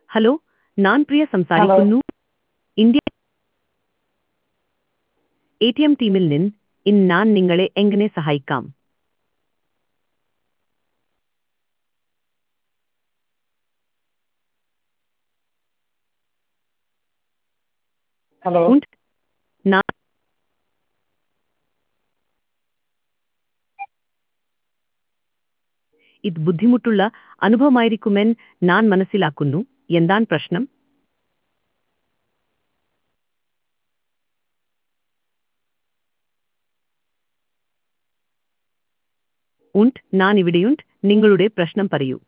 hello ഞാൻ പ്രിയ സംസാരിക്കുന്നു India A T M ടീമിൽ നിന്ന് ഇന്ന് ഞാൻ നിങ്ങളെ എങ്ങനെ സഹായിക്കാം ഹലോ und ഞാൻ ഇത് ബുദ്ധിമുട്ടുള്ള അനുഭവമായിരിക്കുമെന്ന് ഞാൻ മനസ്സിലാക്കുന്നു എന്താണ് പ്രശ്നം und ഞാൻ ഇവിടെയുണ്ട് നിങ്ങളുടെ പ്രശ്നം പറയൂ